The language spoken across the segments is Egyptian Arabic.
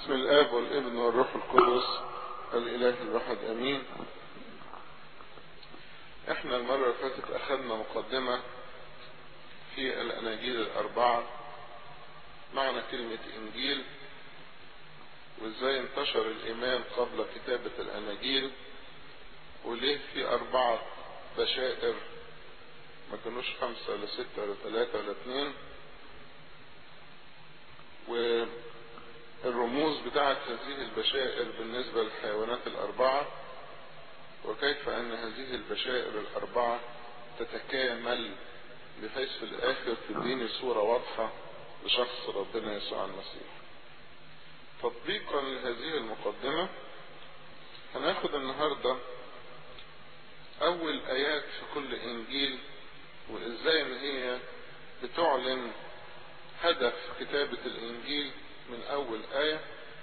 بسم الاب والابن والروح القدس الاله الواحد امين احنا المرة اللي فاتت اخذنا مقدمة في الاناجيل الاربعة معنى كلمة انجيل وازاي انتشر الايمان قبل كتابة الاناجيل وليه في اربعة بشائر ما كانوش خمسة ولا ستة ولا ثلاثة ولا اثنين والرموز بتاعت هذه البشائر بالنسبة للحيوانات الأربعة وكيف أن هذه البشائر الأربعة تتكامل بحيث في الآخر تديني صورة واضحة لشخص ربنا يسوع المسيح تطبيقا لهذه المقدمة هناخد النهاردة أول آيات في كل إنجيل وإزاي إن هي بتعلن هدف كتابة الإنجيل من أول آية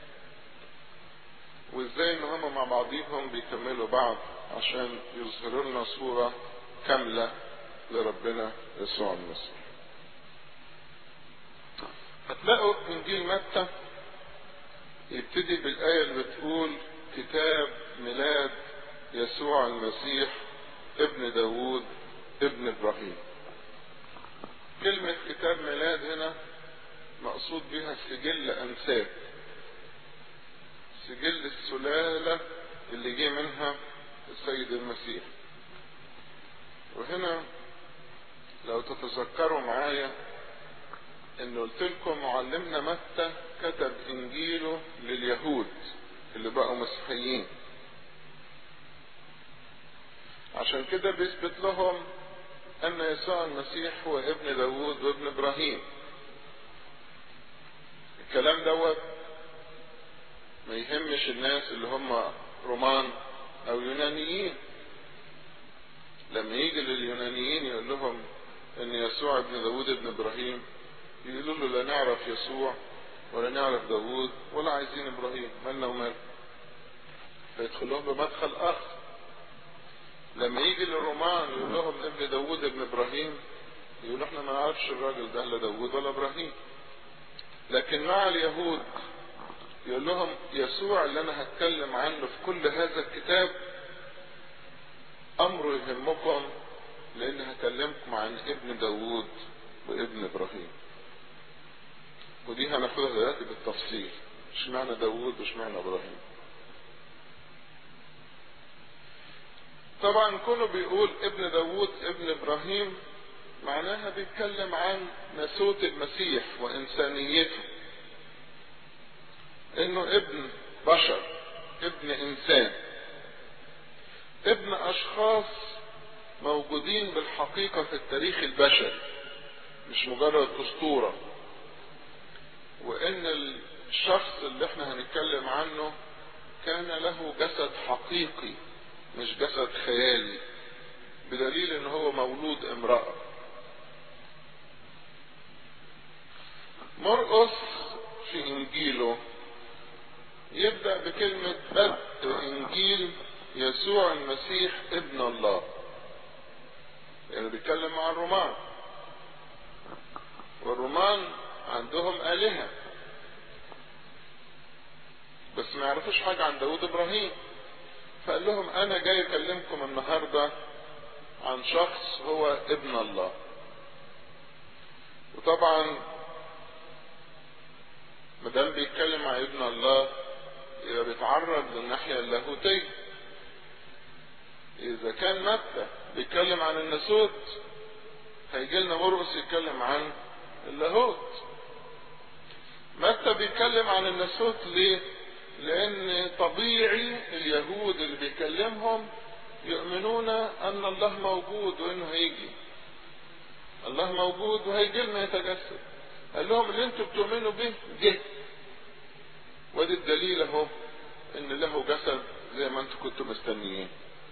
وإزاي إن هما مع بعضيهم بيكملوا بعض عشان يظهروا لنا صورة كاملة لربنا يسوع المسيح. هتلاقوا إنجيل متى يبتدي بالآية اللي بتقول كتاب ميلاد يسوع المسيح ابن داوود ابن إبراهيم. كلمة كتاب ميلاد هنا مقصود بها سجل أنساب سجل السلالة اللي جه منها السيد المسيح وهنا لو تتذكروا معايا ان قلت لكم معلمنا متى كتب انجيله لليهود اللي بقوا مسيحيين عشان كده بيثبت لهم ان يسوع المسيح هو ابن داوود وابن ابراهيم الكلام دوت ما يهمش الناس اللي هم رومان او يونانيين لما يجي لليونانيين يقول لهم ان يسوع ابن داوود ابن ابراهيم يقولوا له لا نعرف يسوع ولا نعرف داوود ولا عايزين ابراهيم مالنا ومال فيدخل لهم بمدخل اخر لما يجي للرومان يقول لهم ابن داوود ابن ابراهيم يقولوا احنا ما نعرفش الراجل ده لا داوود ولا ابراهيم لكن مع اليهود يقول لهم يسوع اللي انا هتكلم عنه في كل هذا الكتاب امره يهمكم لان هكلمكم عن ابن داوود وابن ابراهيم ودي هناخدها دلوقتي بالتفصيل اشمعنى داوود واشمعنى ابراهيم طبعا كونه بيقول ابن داوود ابن ابراهيم معناها بيتكلم عن نسوت المسيح وانسانيته انه ابن بشر ابن انسان ابن اشخاص موجودين بالحقيقة في التاريخ البشري مش مجرد اسطورة وان الشخص اللي احنا هنتكلم عنه كان له جسد حقيقي مش جسد خيالي بدليل ان هو مولود امرأة مرقس في انجيله يبدأ بكلمة بدء انجيل يسوع المسيح ابن الله يعني بيتكلم مع الرومان والرومان عندهم آلهة بس ما يعرفوش حاجة عن داود ابراهيم فقال لهم انا جاي اكلمكم النهاردة عن شخص هو ابن الله وطبعا مدام بيتكلم عن ابن الله يبقى بيتعرض للناحية اللاهوتية إذا كان متى بيتكلم عن الناسوت هيجي لنا مرقس يتكلم عن اللاهوت متى بيتكلم عن الناسوت ليه؟ لأن طبيعي اليهود اللي بيكلمهم يؤمنون أن الله موجود وإنه هيجي الله موجود وهيجي لنا يتجسد قال لهم اللي انتوا بتؤمنوا به جه وادي الدليل اهو ان له جسد زي ما انتوا كنتوا مستنيين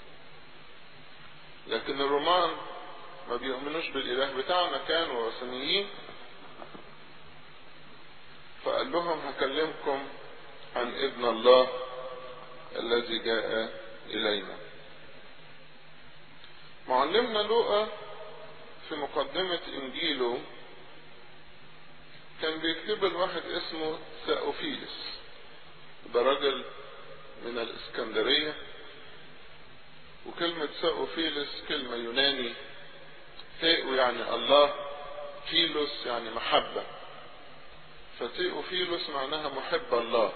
لكن الرومان ما بيؤمنوش بالاله بتاعنا كانوا وثنيين فقال لهم هكلمكم عن ابن الله الذي جاء الينا معلمنا لوقا في مقدمة انجيله كان بيكتب الواحد اسمه ساوفيلس ده راجل من الاسكندرية وكلمة سأوفيلس كلمة يوناني ثيئو يعني الله فيلوس يعني محبة فثيئوفيلوس معناها محب الله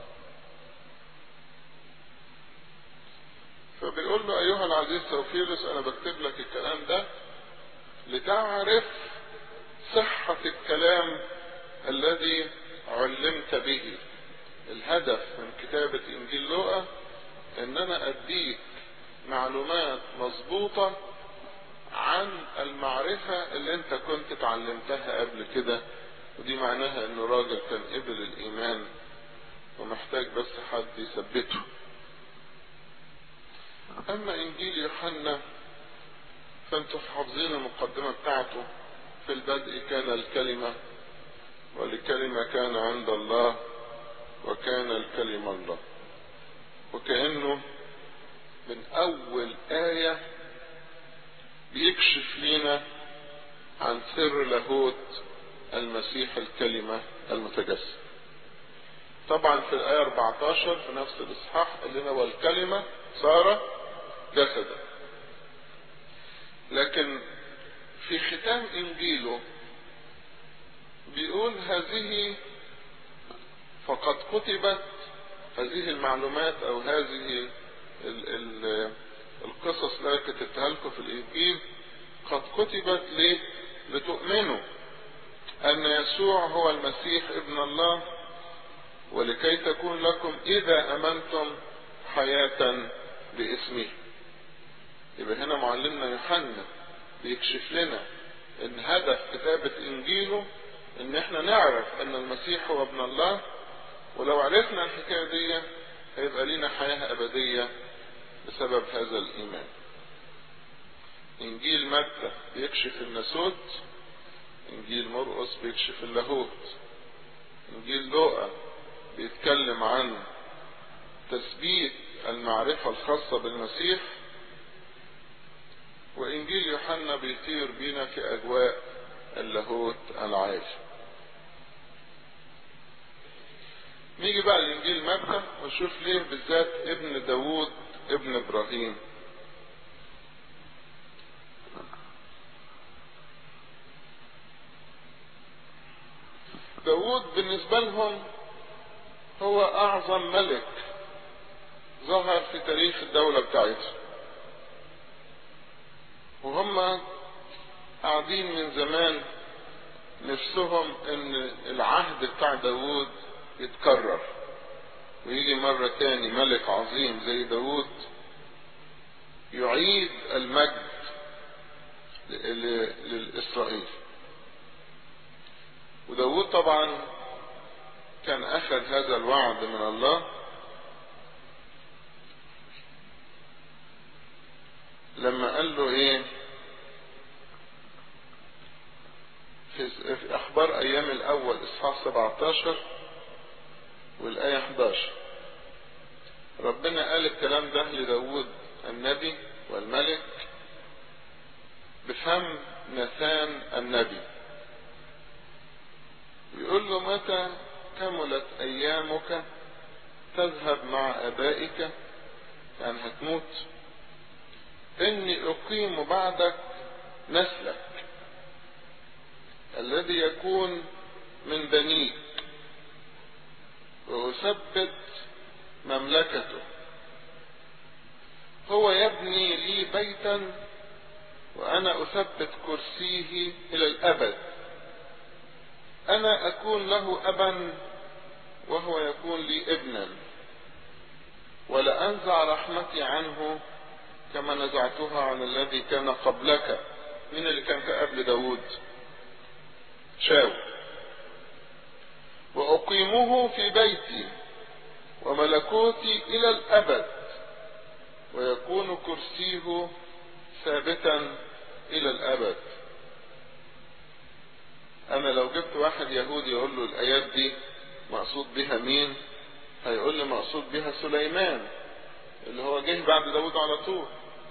فبيقول له أيها العزيز ثيوفيلوس أنا بكتب لك الكلام ده لتعرف صحة الكلام الذي علمت به الهدف من كتابة إنجيل لوقا إن أنا أديك معلومات مظبوطة عن المعرفة اللي أنت كنت اتعلمتها قبل كده ودي معناها إنه راجل كان قبل الإيمان ومحتاج بس حد يثبته أما إنجيل يوحنا فأنتم حافظين المقدمة بتاعته في البدء كان الكلمة والكلمة كان عند الله وكان الكلمة الله وكأنه من أول آية بيكشف لنا عن سر لاهوت المسيح الكلمة المتجسد طبعا في الآية 14 في نفس الإصحاح قال لنا والكلمة صار جسدا لكن في ختام إنجيله بيقول هذه فقد كتبت هذه المعلومات أو هذه ال ال القصص اللي كتبتها لكم في الإنجيل قد كتبت ليه؟ لتؤمنوا أن يسوع هو المسيح ابن الله ولكي تكون لكم إذا أمنتم حياة باسمه يبقى هنا معلمنا يوحنا بيكشف لنا ان هدف كتابة انجيله ان احنا نعرف ان المسيح هو ابن الله ولو عرفنا الحكاية دي هيبقى لنا حياة ابدية بسبب هذا الايمان انجيل متى بيكشف الناسوت انجيل مرقس بيكشف اللاهوت انجيل لوقا بيتكلم عن تثبيت المعرفة الخاصة بالمسيح وإنجيل يوحنا بيطير بينا في أجواء اللاهوت العالي نيجي بقى لإنجيل متى ونشوف ليه بالذات ابن داوود ابن إبراهيم داوود بالنسبة لهم هو أعظم ملك ظهر في تاريخ الدولة بتاعتهم وهم قاعدين من زمان نفسهم ان العهد بتاع داوود يتكرر ويجي مرة تاني ملك عظيم زي داوود يعيد المجد للإسرائيل وداوود طبعا كان أخذ هذا الوعد من الله لما قال له ايه في اخبار ايام الاول اصحاح 17 والايه 11 ربنا قال الكلام ده لداود النبي والملك بفم نثان النبي يقول له متى كملت ايامك تذهب مع ابائك يعني هتموت اني اقيم بعدك نسلك الذي يكون من بنيك واثبت مملكته هو يبني لي بيتا وانا اثبت كرسيه الى الابد انا اكون له ابا وهو يكون لي ابنا ولانزع رحمتي عنه كما نزعتها عن الذي كان قبلك مين اللي كان قبل داود شاو وأقيمه في بيتي وملكوتي إلى الأبد ويكون كرسيه ثابتا إلى الأبد أنا لو جبت واحد يهودي يقول له الآيات دي مقصود بها مين هيقول لي مقصود بها سليمان اللي هو جه بعد داود على طول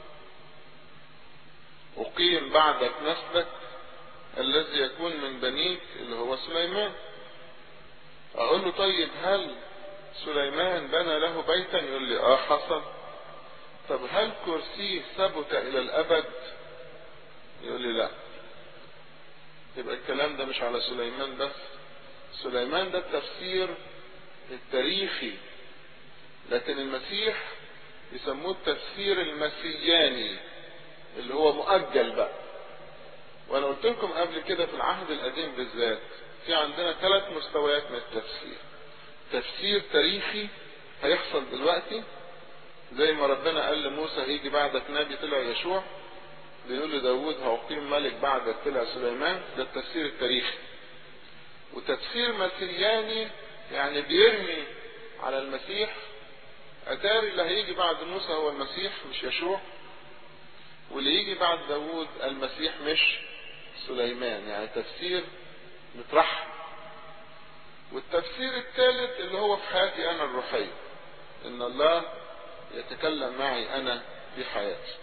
أقيم بعدك نسلك الذي يكون من بنيك اللي هو سليمان أقول له طيب هل سليمان بنى له بيتا يقول لي اه حصل طب هل كرسيه ثبت الى الابد يقول لي لا يبقى الكلام ده مش على سليمان بس سليمان ده التفسير التاريخي لكن المسيح يسموه التفسير المسياني اللي هو مؤجل بقى وانا قلت لكم قبل كده في العهد القديم بالذات في عندنا ثلاث مستويات من التفسير تفسير تاريخي هيحصل دلوقتي زي ما ربنا قال لموسى هيجي بعدك نبي طلع يشوع بيقول لداود هأقيم ملك بعدك طلع سليمان ده التفسير التاريخي وتفسير مسياني يعني بيرمي على المسيح أتاري اللي هيجي بعد موسى هو المسيح مش يشوع واللي يجي بعد داود المسيح مش سليمان يعني تفسير مترحم والتفسير الثالث اللي هو في حياتي أنا الروحية إن الله يتكلم معي أنا في حياتي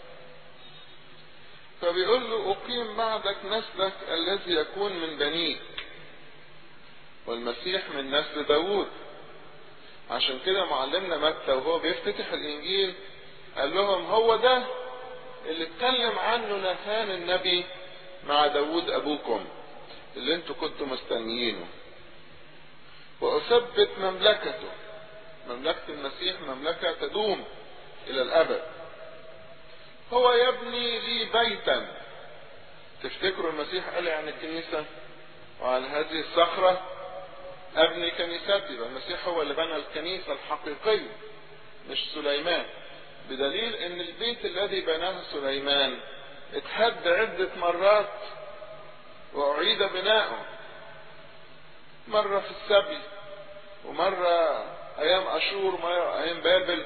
فبيقول له أقيم بعدك نسلك الذي يكون من بنيك والمسيح من نسل داود عشان كده معلمنا متى وهو بيفتتح الإنجيل قال لهم هو ده اللي اتكلم عنه ناثان النبي مع داود أبوكم اللي انتوا كنتوا مستنيينه وأثبت مملكته مملكة المسيح مملكة تدوم إلى الأبد هو يبني لي بيتا تفتكروا المسيح قال عن الكنيسة وعن هذه الصخرة أبني كنيستي يبقى المسيح هو اللي بنى الكنيسة الحقيقية مش سليمان بدليل ان البيت الذي بناه سليمان اتهد عدة مرات وأعيد بناؤه مرة في السبي ومرة أيام أشور ومرة أيام بابل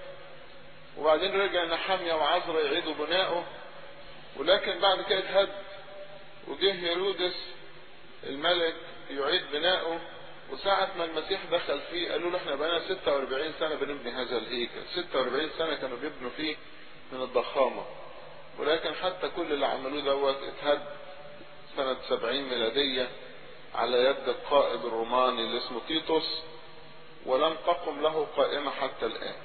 وبعدين رجع نحمية وعزرا يعيدوا بناؤه ولكن بعد كده اتهد وجه هيرودس الملك يعيد بناؤه وساعة ما المسيح دخل فيه قالوا له احنا بقينا 46 سنة بنبني هذا الهيكل 46 سنة كانوا بيبنوا فيه من الضخامة ولكن حتى كل اللي عملوه دوت اتهد سنة 70 ميلادية على يد القائد الروماني اللي اسمه تيتوس ولم تقم له قائمة حتى الآن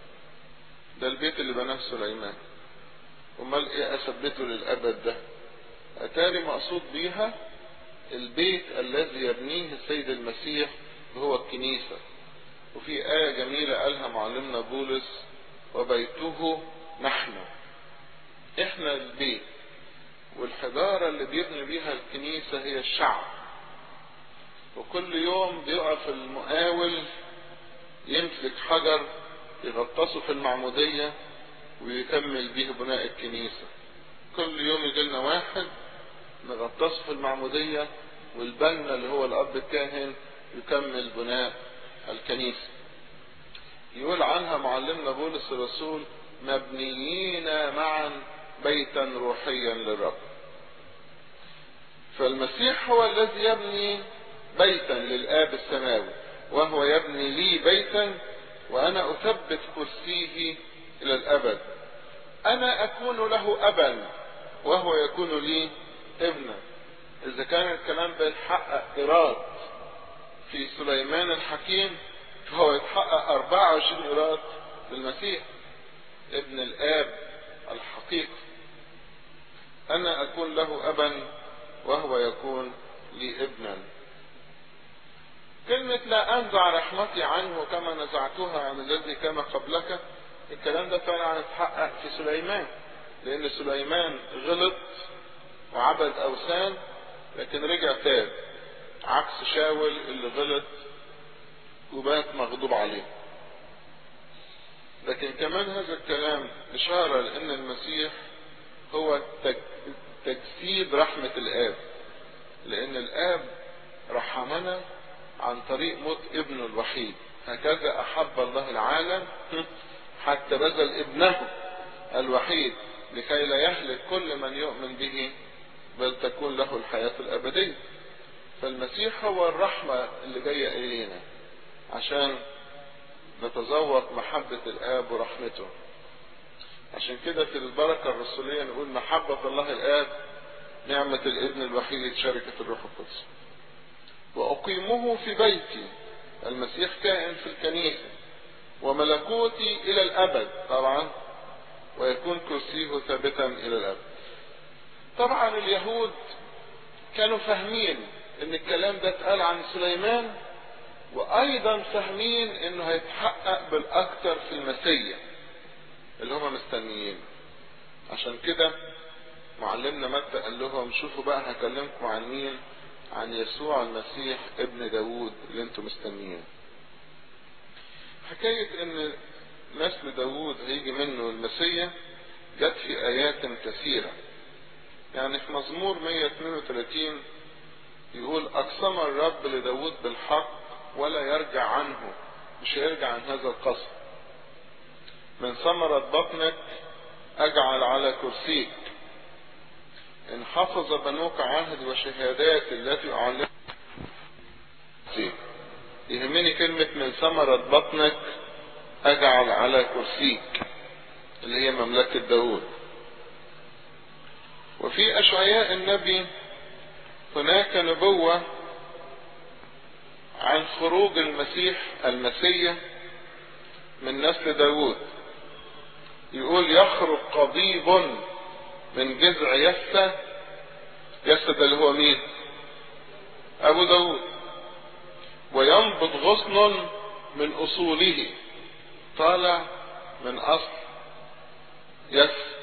ده البيت اللي بناه سليمان امال ايه اثبته للابد ده اتاري مقصود بيها البيت الذي يبنيه السيد المسيح هو الكنيسة وفي آية جميلة قالها معلمنا بولس وبيته نحن احنا البيت والحجارة اللي بيبني بيها الكنيسة هي الشعب وكل يوم بيقف المقاول يمسك حجر يغطسه في المعمودية ويكمل به بناء الكنيسة كل يوم يجي لنا واحد نغطسه في المعمودية والبنا اللي هو الأب الكاهن يكمل بناء الكنيسة يقول عنها معلمنا بولس الرسول مبنيين معا بيتا روحيا للرب فالمسيح هو الذي يبني بيتا للآب السماوي وهو يبني لي بيتا وأنا أثبت كرسيه إلى الأبد أنا أكون له أبا وهو يكون لي ابنا إذا كان الكلام بيتحقق إيراد في سليمان الحكيم فهو يتحقق 24 إيراد في المسيح ابن الآب الحقيقي أنا أكون له أبا وهو يكون لي ابنا كلمة لا أنزع رحمتي عنه كما نزعتها عن الذي كان قبلك الكلام ده فعلا اتحقق في سليمان لأن سليمان غلط وعبد أوثان لكن رجع تاب عكس شاول اللي غلط وبات مغضوب عليه لكن كمان هذا الكلام إشارة لأن المسيح هو تجسيد رحمة الآب لأن الآب رحمنا عن طريق موت ابنه الوحيد هكذا أحب الله العالم حتى بذل ابنه الوحيد لكي لا يهلك كل من يؤمن به بل تكون له الحياة الأبدية فالمسيح هو الرحمة اللي جاية إلينا عشان نتذوق محبة الآب ورحمته عشان كده في البركة الرسولية نقول محبة الله الآب نعمة الابن الوحيد شركة الروح القدس وأقيمه في بيتي المسيح كائن في الكنيسة وملكوتي إلى الأبد طبعا ويكون كرسيه ثابتا إلى الأبد طبعا اليهود كانوا فاهمين ان الكلام ده اتقال عن سليمان وايضا فاهمين انه هيتحقق بالاكثر في المسيح اللي هم مستنيين عشان كده معلمنا متى قال لهم شوفوا بقى هكلمكم عن مين عن يسوع المسيح ابن داوود اللي انتم مستنيين حكاية ان نسل داوود هيجي منه المسيح جت في ايات كثيرة يعني في مزمور 132 يقول اقسم الرب لداود بالحق ولا يرجع عنه مش هيرجع عن هذا القسم من ثمرة بطنك اجعل على كرسيك ان حفظ بنوك عهد وشهادات التي اعلمها يهمني كلمة من ثمرة بطنك اجعل على كرسيك اللي هي مملكة داود وفي اشعياء النبي هناك نبوة عن خروج المسيح المسيح من نسل داود يقول يخرج قضيب من جذع يسة يسة ده اللي هو مين ابو داود وينبض غصن من اصوله طالع من اصل يسة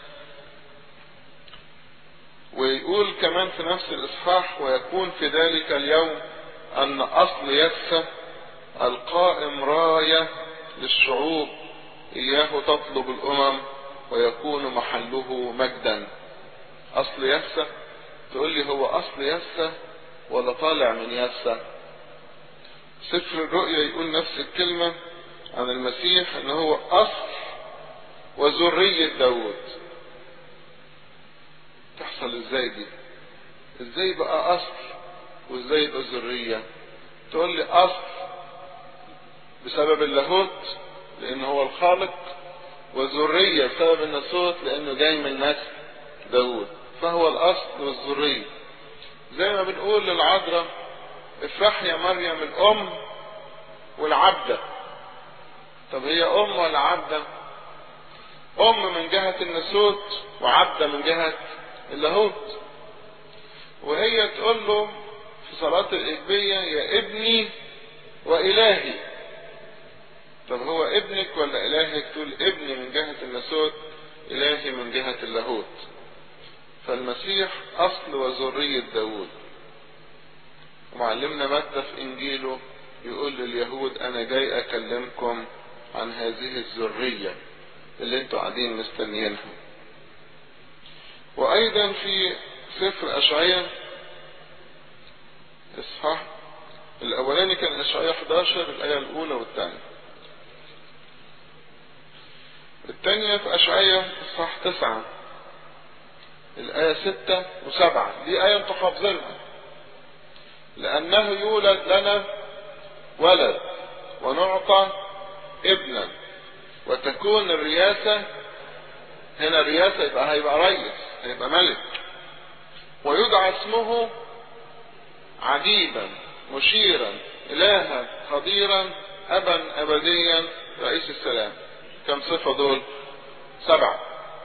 ويقول كمان في نفس الاصحاح ويكون في ذلك اليوم ان اصل يسة القائم راية للشعوب اياه تطلب الامم ويكون محله مجدا اصل يسة تقول لي هو اصل يسة ولا طالع من يسة سفر الرؤيا يقول نفس الكلمة عن المسيح ان هو اصل وذرية داود تحصل ازاي دي ازاي بقى اصل وازاي يبقى ذرية تقول لي اصل بسبب اللاهوت لان هو الخالق وذرية بسبب الناسوت لانه جاي من نسل داود فهو الاصل والذرية زي ما بنقول للعذراء افرح يا مريم الام والعبدة طب هي ام ولا عبدة ام من جهة الناسوت وعبدة من جهة اللاهوت وهي تقول له في صلاة الإجبية يا ابني وإلهي طب هو ابنك ولا إلهك تقول ابني من جهة الناسوت إلهي من جهة اللاهوت فالمسيح أصل وذرية داود ومعلمنا متى في إنجيله يقول لليهود أنا جاي أكلمكم عن هذه الذرية اللي انتوا قاعدين مستنيينها وأيضا في سفر أشعياء إصحاح الأولاني كان أشعياء 11 الآية الأولى والثانية الثانية في أشعياء إصحاح 9 الآية 6 و7 دي آية أنتوا حافظينها لأنه يولد لنا ولد ونعطى ابنا وتكون الرياسة هنا الرياسة يبقى هيبقى ريس هيبقى ملك ويدعى اسمه عجيبا مشيرا إلها خضيرا أبا أبديا رئيس السلام كم صفة دول سبعة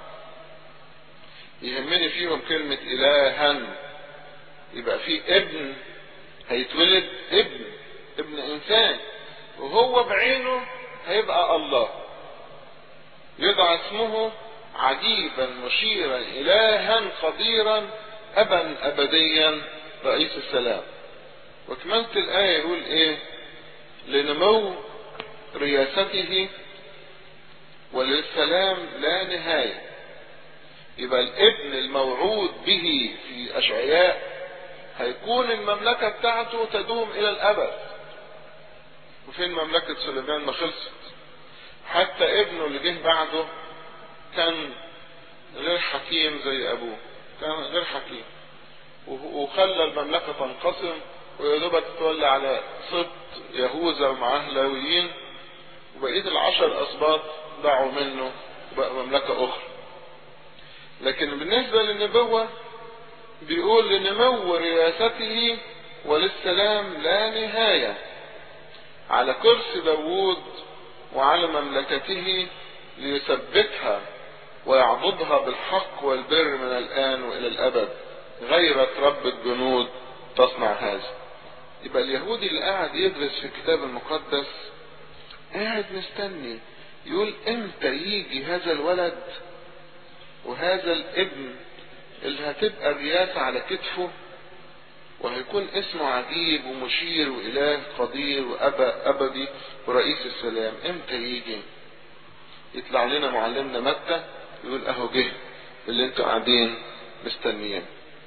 يهمني فيهم كلمة إلها يبقى في ابن هيتولد ابن ابن إنسان وهو بعينه هيبقى الله يدعى اسمه عجيبا مشيرا إلها قديرا أبا أبديا رئيس السلام وكملت الآية يقول إيه لنمو رياسته وللسلام لا نهاية يبقى الابن الموعود به في أشعياء هيكون المملكة بتاعته تدوم إلى الأبد وفين مملكة سليمان ما خلصت حتى ابنه اللي جه بعده كان غير حكيم زي أبوه كان غير حكيم وخلى المملكة تنقسم ويا دوبك تتولى على سبط يهوذا ومعاه لاويين وبقية العشر أسباط ضاعوا منه وبقى مملكة أخرى لكن بالنسبة للنبوة بيقول لنمو رياسته وللسلام لا نهاية على كرسي داوود وعلى مملكته ليثبتها ويعضدها بالحق والبر من الآن وإلى الأبد غيرة رب الجنود تصنع هذا يبقى اليهودي اللي قاعد يدرس في الكتاب المقدس قاعد مستني يقول امتى يجي هذا الولد وهذا الابن اللي هتبقى الرياسة على كتفه وهيكون اسمه عجيب ومشير وإله قدير وأبا أبدي ورئيس السلام امتى يجي يطلع لنا معلمنا متى يقول اهو جه اللي انتوا قاعدين مستنيين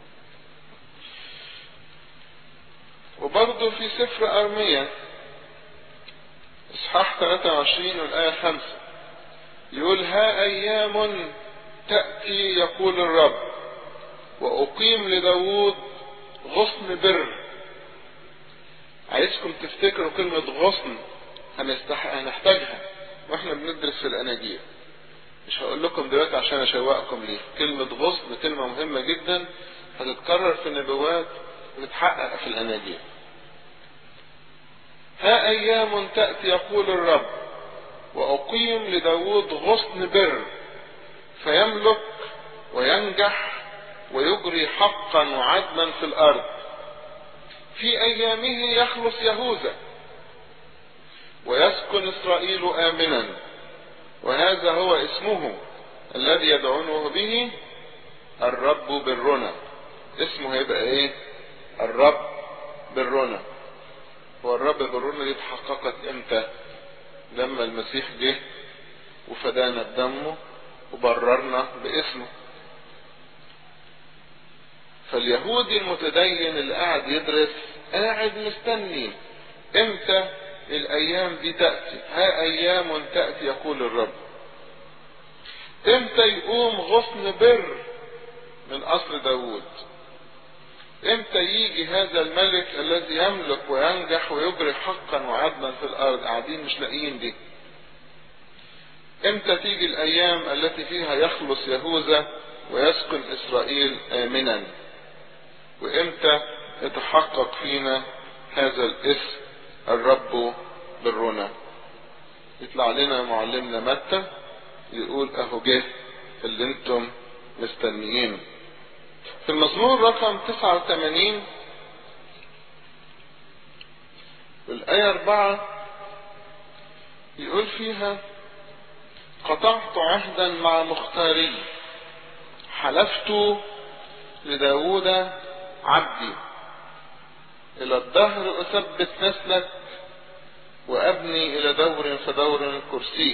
وبرضه في سفر أرمية إصحاح 23 والآية 5 يقول ها أيام تأتي يقول الرب وأقيم لداود غصن بر عايزكم تفتكروا كلمة غصن هنستح... هنحتاجها واحنا بندرس في الأناجيل مش هقول لكم دلوقتي عشان اشوقكم ليه كلمة غصن كلمة مهمة جدا هتتكرر في النبوات وتتحقق في الأناجيل ها أيام تأتي يقول الرب وأقيم لداود غصن بر فيملك وينجح ويجري حقا وعدلا في الأرض في أيامه يخلص يهوذا ويسكن إسرائيل آمنا وهذا هو اسمه الذي يدعونه به الرب برنا اسمه هيبقى ايه الرب برنا هو الرب برنا دي اتحققت امتى لما المسيح جه وفدانا بدمه وبررنا باسمه فاليهودي المتدين اللي قاعد يدرس قاعد مستني امتى الايام دي تأتي ها ايام تأتي يقول الرب امتى يقوم غصن بر من اصل داود امتى يجي هذا الملك الذي يملك وينجح ويجري حقا وعدلا في الارض قاعدين مش لاقيين دي امتى تيجي الايام التي فيها يخلص يهوذا ويسكن اسرائيل امنا وامتى يتحقق فينا هذا الاسم الرب برنا يطلع لنا معلمنا متى يقول اهو جه اللي انتم مستنيينه في المزمور رقم 89 الآية 4 يقول فيها قطعت عهدا مع مختاري حلفت لداود عبدي إلى الدهر أثبت نسلك وأبني إلى دور فدور كرسيك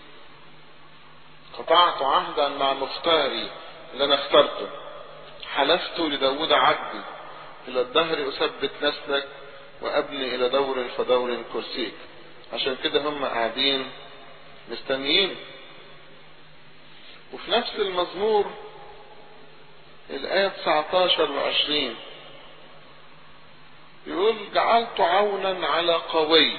قطعت عهدا مع مختاري اللي أنا اخترته حلفت لداود عبدي إلى الدهر أثبت نسلك وأبني إلى دور فدور كرسيك عشان كده هم قاعدين مستنيين وفي نفس المزمور الآية 19 و20 يقول جعلت عونا على قوي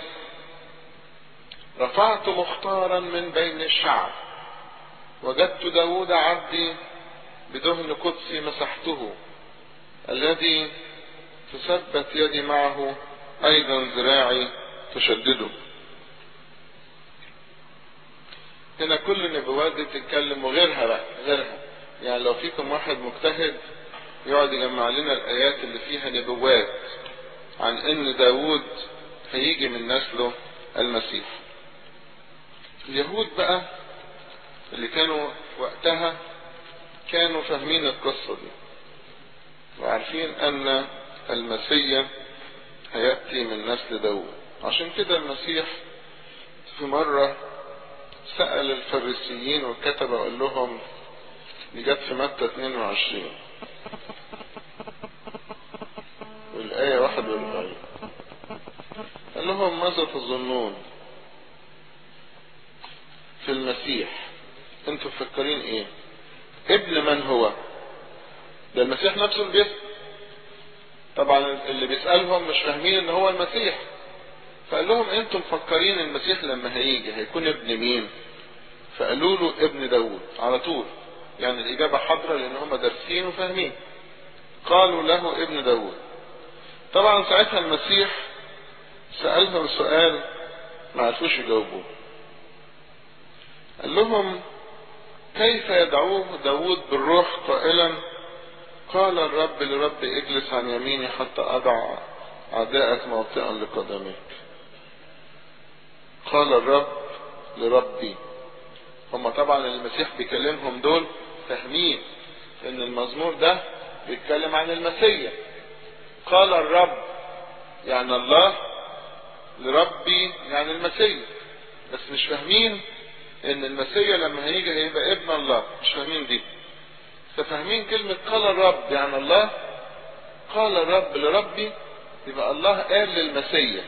رفعت مختارا من بين الشعب وجدت داود عبدي بدهن قدسي مسحته الذي تثبت يدي معه ايضا ذراعي تشدده هنا كل النبوات دي بتتكلم وغيرها بقى غيرها يعني لو فيكم واحد مجتهد يقعد يجمع لنا الايات اللي فيها نبوات عن ان داود هيجي من نسله المسيح اليهود بقى اللي كانوا وقتها كانوا فاهمين القصة دي وعارفين ان المسيح هيأتي من نسل داود عشان كده المسيح في مرة سأل الفريسيين والكتبة قال لهم دي جت في متى 22 والآية 41 قال لهم ماذا تظنون في المسيح انتوا مفكرين ايه ابن من هو ده المسيح نفسه اللي بيسأل طبعا اللي بيسألهم مش فاهمين ان هو المسيح فقال لهم انتم مفكرين المسيح لما هيجي هيكون ابن مين فقالوا له ابن داود على طول يعني الاجابة حاضرة لان هم دارسين وفاهمين قالوا له ابن داود طبعا ساعتها المسيح سألهم سؤال ما عرفوش يجاوبوه قال لهم كيف يدعوه داود بالروح قائلا قال الرب لرب اجلس عن يميني حتى اضع اعداءك موطئا لقدميك قال الرب لربي هم طبعا المسيح بيكلمهم دول فاهمين ان المزمور ده بيتكلم عن المسيح قال الرب يعني الله لربي يعني المسيح بس مش فاهمين ان المسيح لما هيجي هيبقى ابن الله مش فاهمين دي ففاهمين كلمة قال الرب يعني الله قال الرب لربي يبقى الله قال للمسيح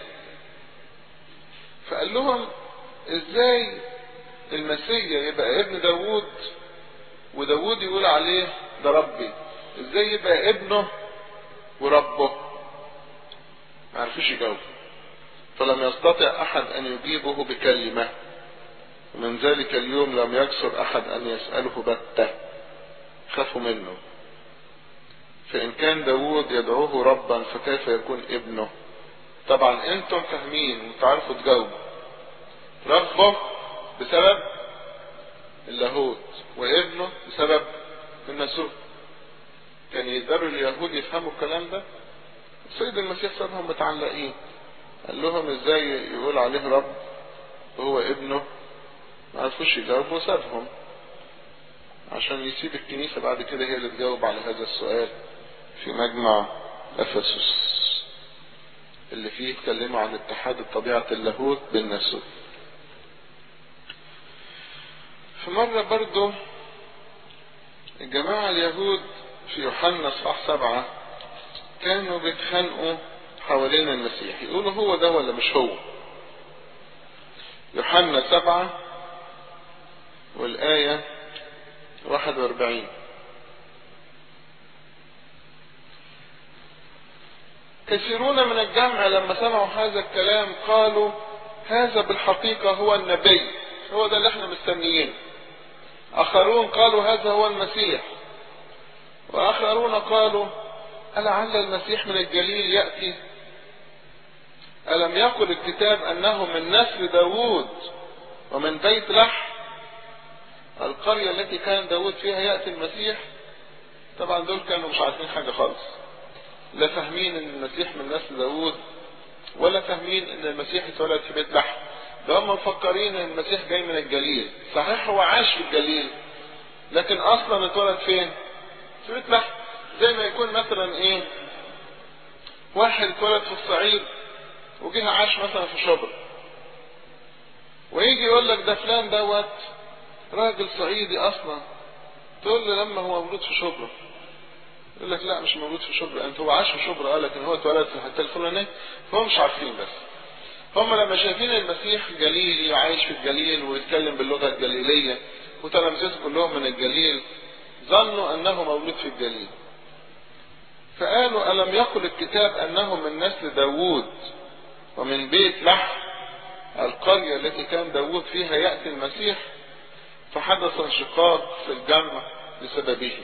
فقال لهم ازاي المسيح يبقى ابن داوود وداوود يقول عليه ده ربي ازاي يبقى ابنه وربه ما عرفوش يجاوب فلم يستطع احد ان يجيبه بكلمه ومن ذلك اليوم لم يكسر احد ان يساله بته خافوا منه فان كان داوود يدعوه ربا فكيف يكون ابنه طبعا انتم فاهمين وتعرفوا تجاوبوا ربه بسبب اللاهوت وابنه بسبب الناسوت كان يقدروا اليهود يفهموا الكلام ده السيد المسيح سابهم متعلقين قال لهم ازاي يقول عليه رب وهو ابنه ما عرفوش يجاوبوا وسابهم عشان يسيب الكنيسة بعد كده هي اللي تجاوب على هذا السؤال في مجمع افسس اللي فيه اتكلموا عن اتحاد طبيعة اللاهوت بالناسوت في مرة برضو الجماعة اليهود في يوحنا صح سبعة كانوا بيتخانقوا حوالين المسيح يقولوا هو ده ولا مش هو يوحنا سبعة والآية واحد واربعين كثيرون من الجمع لما سمعوا هذا الكلام قالوا هذا بالحقيقة هو النبي هو ده اللي احنا مستنيينه آخرون قالوا هذا هو المسيح وآخرون قالوا ألعل المسيح من الجليل يأتي ألم يقل الكتاب أنه من نسل داوود ومن بيت لحم القرية التي كان داود فيها يأتي المسيح طبعا دول كانوا مش عارفين حاجة خالص لا فاهمين ان المسيح من نسل داود ولا فاهمين ان المسيح اتولد في بيت لحم ده هم مفكرين ان المسيح جاي من الجليل صحيح هو عاش في الجليل لكن اصلا اتولد فين في بيت لحم زي ما يكون مثلا ايه واحد اتولد في الصعيد وجه عاش مثلا في شبرا ويجي يقول لك ده فلان دوت راجل صعيدي اصلا تقول له لما هو مولود في شبرا يقول لك لا مش موجود في شبرا انت هو عاش في شبرا اه لكن هو اتولد في الحته الفلانيه فهم مش عارفين بس هم لما شايفين المسيح جليلي عايش في الجليل ويتكلم باللغه الجليليه وتلامذته كلهم من الجليل ظنوا انه مولود في الجليل فقالوا الم يقل الكتاب انه من نسل داوود ومن بيت لحم القريه التي كان داوود فيها ياتي المسيح فحدث انشقاق في الجمع بسببه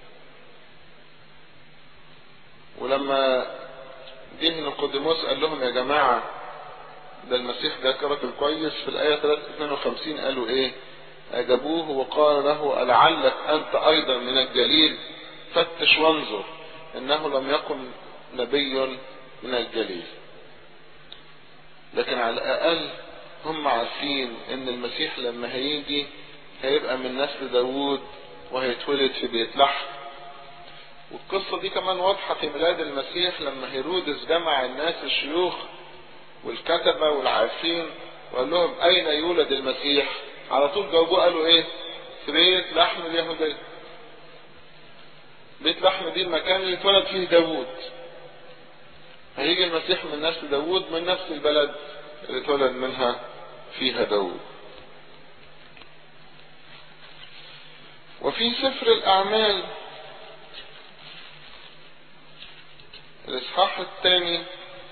ولما جه نيقوديموس قال لهم يا جماعة ده المسيح ده راجل كويس في الآية 52 قالوا إيه؟ أجابوه وقال له ألعلك أنت أيضا من الجليل فتش وانظر إنه لم يكن نبي من الجليل لكن على الأقل هم عارفين إن المسيح لما هيجي هيبقى من نسل داوود وهيتولد في بيت لحم والقصة دي كمان واضحة في ميلاد المسيح لما هيرودس جمع الناس الشيوخ والكتبة والعارفين وقال لهم أين يولد المسيح؟ على طول جاوبوه قالوا إيه؟ في بيت لحم اليهودية. بيت لحم دي المكان اللي اتولد فيه داوود. هيجي المسيح من نسل داوود من نفس البلد اللي اتولد منها فيها داوود. وفي سفر الأعمال الإصحاح الثاني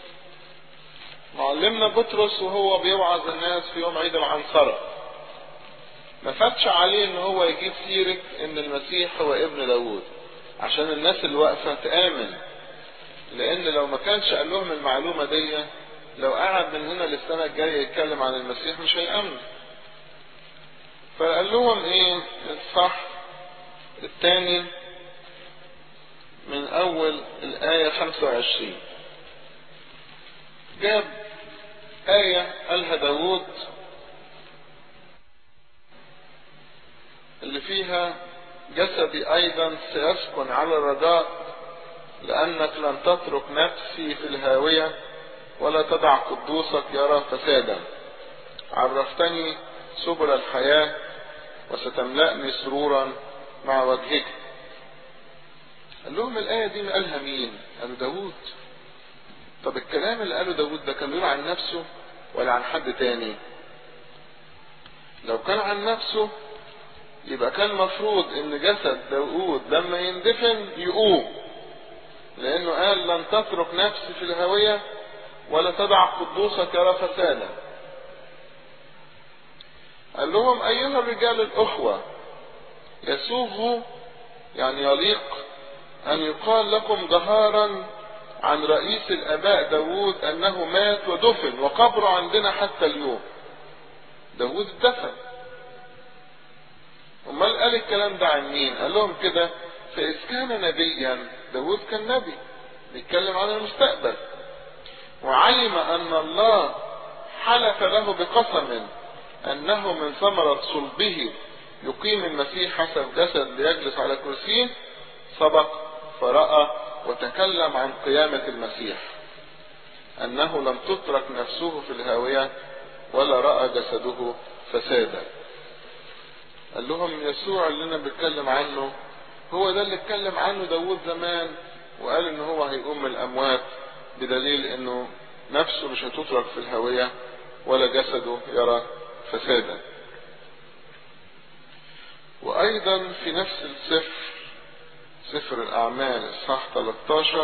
معلمنا بطرس وهو بيوعظ الناس في يوم عيد العنصرة ما فاتش عليه ان هو يجيب سيرة ان المسيح هو ابن داوود عشان الناس اللي واقفة تآمن لان لو ما كانش قال لهم المعلومة دي لو قعد من هنا للسنة الجاية يتكلم عن المسيح مش هيأمن فقال لهم ايه الصح الثاني من اول الآية 25 جاب آية قالها داوود اللي فيها جسدي أيضا سيسكن على الرجاء لأنك لن تترك نفسي في الهاوية ولا تدع قدوسك يرى فسادا عرفتني سبل الحياة وستملأني سرورا مع وجهك قال لهم الآية دي قالها مين قالوا داوود طب الكلام اللي قاله داود ده كان بيقول عن نفسه ولا عن حد تاني لو كان عن نفسه يبقى كان مفروض ان جسد داود لما يندفن يقوم لانه قال لن تترك نفسي في الهوية ولا تدع قدوسك يرى فسادا قال لهم ايها الرجال الاخوة يسوغ يعني يليق ان يقال لكم ظهارا عن رئيس الاباء داود انه مات ودفن وقبره عندنا حتى اليوم داود اتدفن امال قال الكلام ده عن مين قال لهم كده فاذ كان نبيا داود كان نبي بيتكلم عن المستقبل وعلم ان الله حلف له بقسم انه من ثمرة صلبه يقيم المسيح حسب جسد ليجلس على كرسيه سبق فرأى وتكلم عن قيامة المسيح أنه لم تترك نفسه في الهاوية ولا رأى جسده فسادا قال لهم يسوع اللي انا بتكلم عنه هو ده اللي اتكلم عنه داود زمان وقال ان هو هيقوم من الاموات بدليل انه نفسه مش هتترك في الهاوية ولا جسده يرى فسادا وايضا في نفس السفر سفر الأعمال إصحاح 13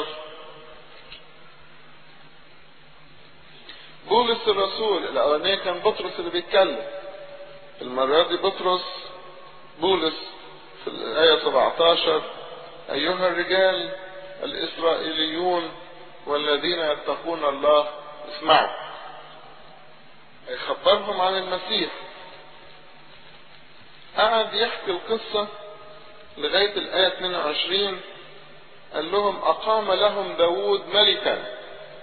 بولس الرسول الأولانية كان بطرس اللي بيتكلم المرة دي بطرس بولس في الآية 17 أيها الرجال الإسرائيليون والذين يتقون الله اسمعوا يخبرهم عن المسيح قعد يحكي القصة لغاية الآية 22 قال لهم أقام لهم داود ملكا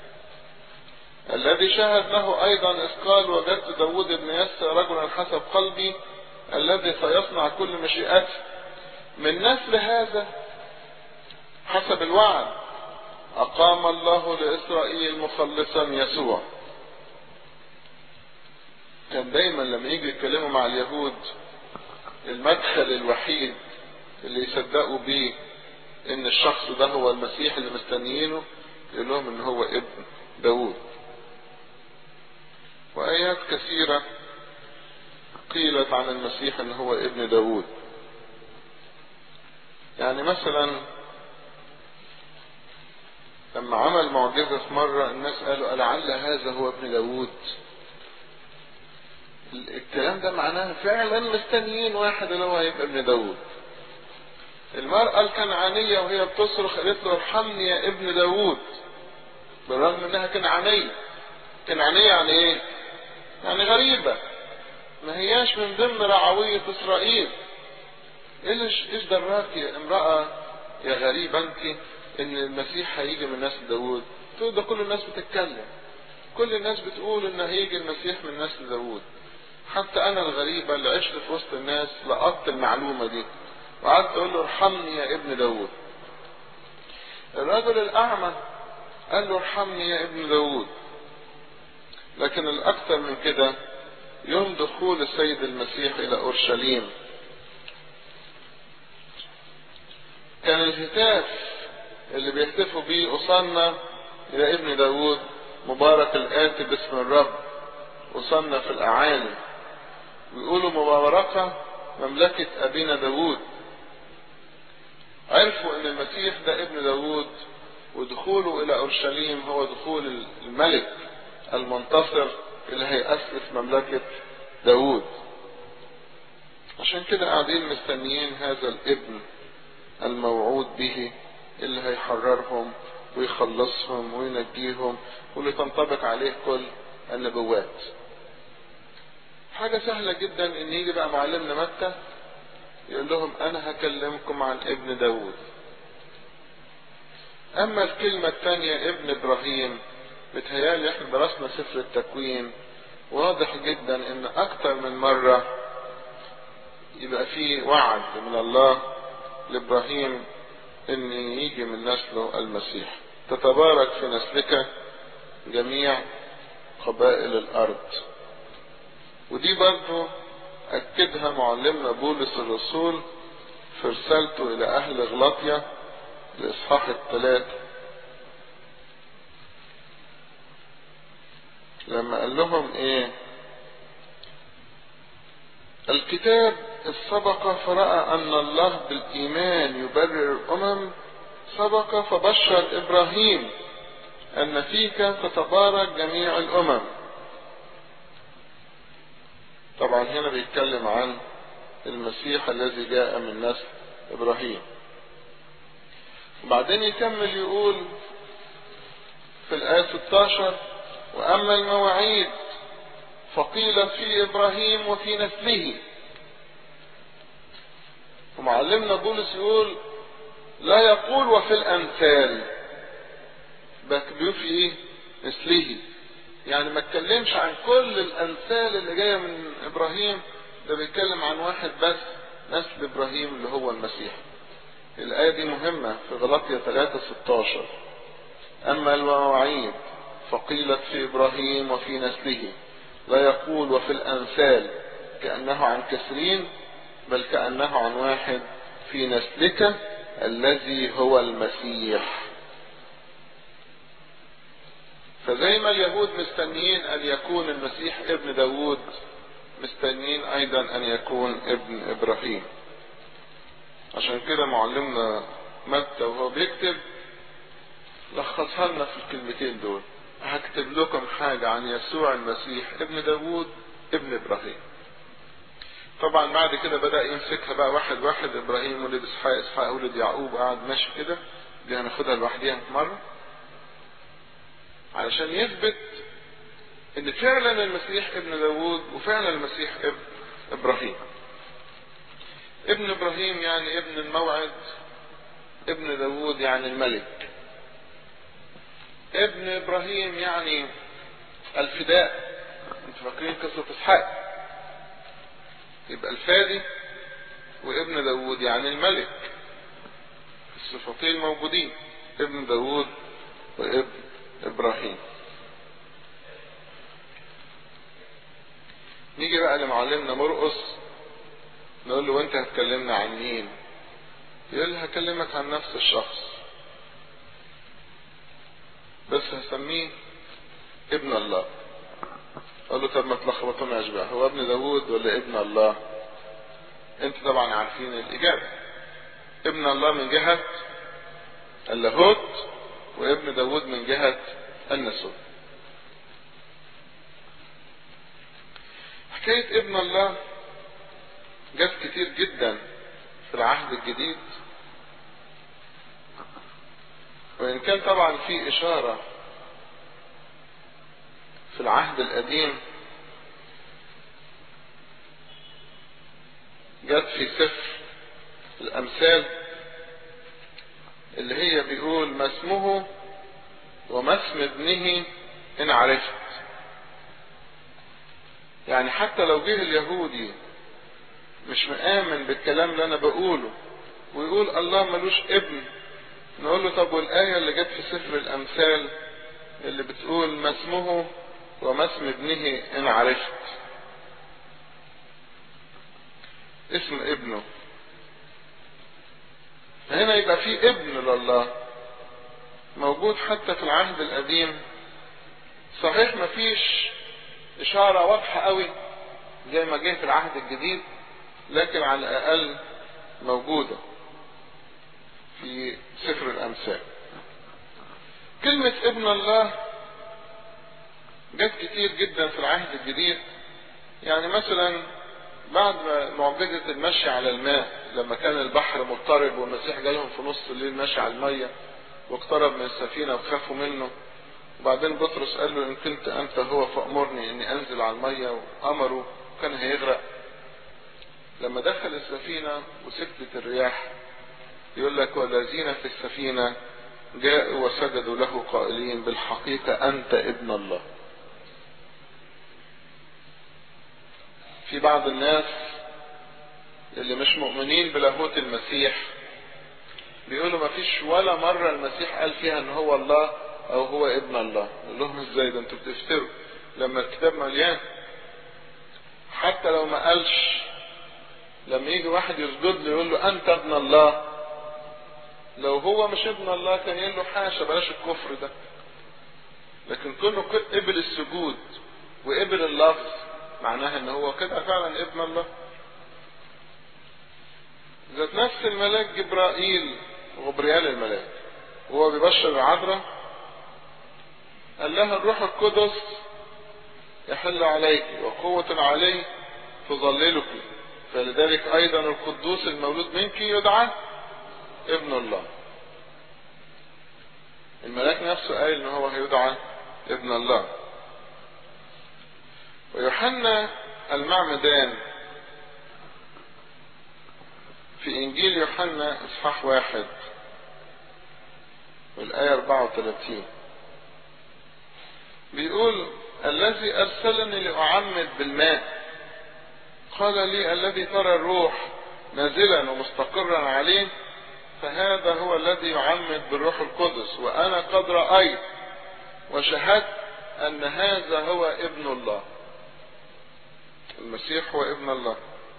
الذي شهد له أيضا إذ قال وجدت داود بن يسى رجلا حسب قلبي الذي سيصنع كل مشيئته من نسل هذا حسب الوعد أقام الله لإسرائيل مخلصا يسوع كان دايما لما يجي يتكلموا مع اليهود المدخل الوحيد اللي يصدقوا بيه ان الشخص ده هو المسيح اللي مستنيينه يقول لهم ان هو ابن داود وايات كثيرة قيلت عن المسيح ان هو ابن داود يعني مثلا لما عمل معجزة في مرة الناس قالوا لعل هذا هو ابن داود الكلام ده معناه فعلا مستنيين واحد اللي هو هيبقى ابن داود المرأة الكنعانية وهي بتصرخ قالت له ارحمني يا ابن داوود بالرغم انها كنعانية كنعانية يعني ايه يعني غريبة ما هياش من ضمن رعوية اسرائيل ايش ايش دراك يا امرأة يا غريبة انت ان المسيح هيجي من نسل داوود تقول ده كل الناس بتتكلم كل الناس بتقول ان هيجي المسيح من نسل داوود حتى انا الغريبة اللي عشت في وسط الناس لقطت المعلومة دي وقعدت اقول له ارحمني يا ابن داوود الرجل الاعمى قال له ارحمني يا ابن داوود لكن الاكثر من كده يوم دخول السيد المسيح الى اورشليم كان الهتاف اللي بيهتفوا بيه أصلنا إلى ابن داود مبارك الآتي باسم الرب أصلنا في الأعالي ويقولوا مباركة مملكة أبينا داود عرفوا ان المسيح ده ابن داود ودخوله الى اورشليم هو دخول الملك المنتصر اللي هيأسس مملكة داود عشان كده قاعدين مستنيين هذا الابن الموعود به اللي هيحررهم ويخلصهم وينجيهم واللي تنطبق عليه كل النبوات حاجة سهلة جدا ان يجي بقى معلمنا متى يقول لهم انا هكلمكم عن ابن داود اما الكلمة الثانية ابن ابراهيم متهيالي احنا درسنا سفر التكوين واضح جدا ان اكتر من مرة يبقى في وعد من الله لابراهيم ان يجي من نسله المسيح تتبارك في نسلك جميع قبائل الارض ودي برضو اكدها معلمنا بولس الرسول في رسالته الى اهل غلاطيا الاصحاح الثلاثة لما قال لهم ايه الكتاب السبق فرأى ان الله بالايمان يبرر الامم سبق فبشر ابراهيم ان فيك تتبارك جميع الامم طبعا هنا بيتكلم عن المسيح الذي جاء من نسل ابراهيم وبعدين يكمل يقول في الآية 16 وأما المواعيد فقيل في إبراهيم وفي نسله ومعلمنا بولس يقول لا يقول وفي الأمثال بيقول في إيه؟ نسله يعني ما اتكلمش عن كل الأمثال اللي جاية من إبراهيم ده بيتكلم عن واحد بس نسل إبراهيم اللي هو المسيح الآية دي مهمة في غلطية 3 16 أما المواعيد فقيلت في إبراهيم وفي نسله لا يقول وفي الأمثال كأنه عن كثيرين بل كأنه عن واحد في نسلك الذي هو المسيح فزي ما اليهود مستنيين أن يكون المسيح ابن داود مستنيين أيضا أن يكون ابن إبراهيم عشان كده معلمنا متى وهو بيكتب لخصها لنا في الكلمتين دول هكتب لكم حاجة عن يسوع المسيح ابن داود ابن ابراهيم طبعا بعد كده بدأ يمسكها بقى واحد واحد ابراهيم ولد اسحاق اسحاق ولد يعقوب قعد ماشي كده دي هناخدها لوحديها مرة علشان يثبت ان فعلا المسيح ابن داود وفعلا المسيح ابن ابراهيم ابن ابراهيم يعني ابن الموعد ابن داود يعني الملك ابن ابراهيم يعني الفداء انتوا فاكرين قصة اسحاق يبقى الفادي وابن داود يعني الملك الصفتين موجودين ابن داود وابن ابراهيم نيجي بقى لمعلمنا مرقس نقول له وانت هتكلمنا عن مين يقول لي هكلمك عن نفس الشخص بس هسميه ابن الله قال له طب ما تلخبطوناش بقى هو ابن داود ولا ابن الله انت طبعا عارفين الاجابه ابن الله من جهه اللاهوت وابن داود من جهه النسوت حكايه ابن الله جت كتير جدا في العهد الجديد وإن كان طبعا في إشارة في العهد القديم جت في سفر الأمثال اللي هي بيقول ما اسمه وما اسم ابنه إن عرفت يعني حتى لو جه اليهودي مش مآمن بالكلام اللي أنا بقوله ويقول الله ملوش ابن نقول له طب والآية اللي جت في سفر الأمثال اللي بتقول ما اسمه وما اسم ابنه إن عرفت اسم ابنه هنا يبقى في ابن لله موجود حتى في العهد القديم صحيح ما فيش إشارة واضحة قوي زي ما جه في العهد الجديد لكن على الأقل موجودة في سفر الأمثال كلمة ابن الله جت كتير جدا في العهد الجديد يعني مثلا بعد ما معجزة المشي على الماء لما كان البحر مضطرب والمسيح جالهم في نص الليل ماشي على المية واقترب من السفينة وخافوا منه وبعدين بطرس قال له إن كنت أنت هو فأمرني إني أنزل على المية وأمره كان هيغرق لما دخل السفينة وسكتت الرياح يقول لك والذين في السفينة جاءوا وسجدوا له قائلين بالحقيقة أنت ابن الله في بعض الناس اللي مش مؤمنين بلاهوت المسيح بيقولوا ما فيش ولا مرة المسيح قال فيها ان هو الله او هو ابن الله يقول لهم ازاي ده انتوا بتفتروا لما الكتاب مليان حتى لو ما قالش لما يجي واحد يسجد له يقول له انت ابن الله لو هو مش ابن الله كان يقول له حاشا بلاش الكفر ده لكن كونه قبل السجود وقبل اللفظ معناها ان هو كده فعلا ابن الله ذات نفس الملاك جبرائيل غبريال الملاك وهو بيبشر العذراء قال لها الروح القدس يحل عليك وقوة عليه تظللك فلذلك ايضا القدوس المولود منك يدعى ابن الله الملاك نفسه قال ان هو هيدعى ابن الله ويوحنا المعمدان في انجيل يوحنا اصحاح واحد والايه 34 بيقول الذي ارسلني لاعمد بالماء قال لي الذي ترى الروح نازلا ومستقرا عليه فهذا هو الذي يعمد بالروح القدس وانا قد رايت وشهدت ان هذا هو ابن الله المسيح هو ابن الله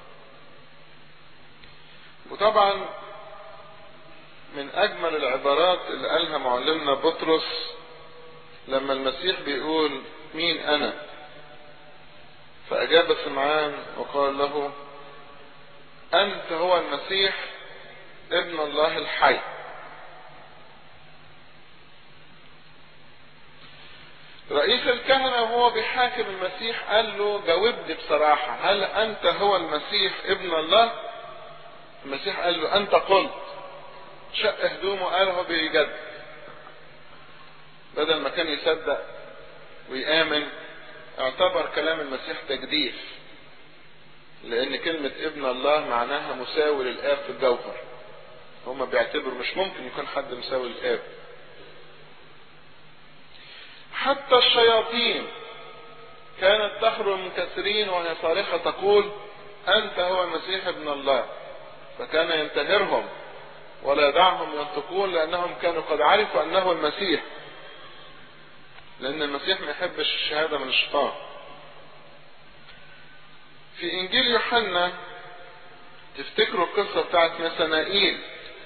وطبعا من اجمل العبارات اللي قالها معلمنا بطرس لما المسيح بيقول مين انا فاجاب سمعان وقال له انت هو المسيح ابن الله الحي رئيس الكهنة وهو بيحاكم المسيح قال له جاوبني بصراحة هل أنت هو المسيح ابن الله؟ المسيح قال له أنت قلت شق هدومه قال هو بيجد بدل ما كان يصدق ويآمن اعتبر كلام المسيح تجديف لأن كلمة ابن الله معناها مساوي للآب في الجوهر هما بيعتبروا مش ممكن يكون حد مساوي للآب حتى الشياطين كانت تخرج من كثيرين وهي صارخة تقول أنت هو المسيح ابن الله فكان ينتهرهم ولا يدعهم ينطقون لأنهم كانوا قد عرفوا أنه المسيح لأن المسيح ما يحبش الشهادة من الشيطان في إنجيل يوحنا تفتكروا القصة بتاعت نسنائيل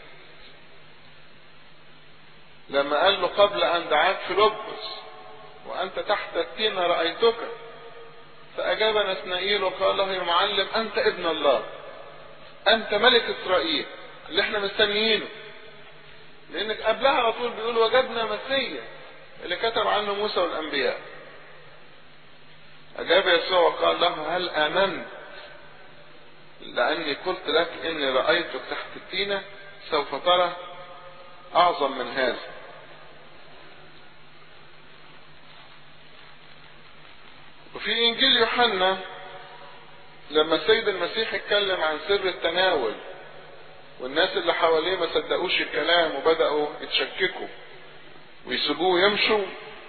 لما قال له قبل أن دعاك فيلبس وأنت تحت التين رأيتك فأجاب نسنائيل وقال له يا معلم أنت ابن الله أنت ملك إسرائيل اللي احنا مستنيينه لأنك قبلها على طول بيقول وجدنا مسيا اللي كتب عنه موسى والأنبياء أجاب يسوع وقال له هل آمنت لأني قلت لك إني رأيتك تحت التينة سوف ترى أعظم من هذا وفي إنجيل يوحنا لما السيد المسيح اتكلم عن سر التناول والناس اللي حواليه ما صدقوش الكلام وبدأوا يتشككوا ويسيبوه ويمشوا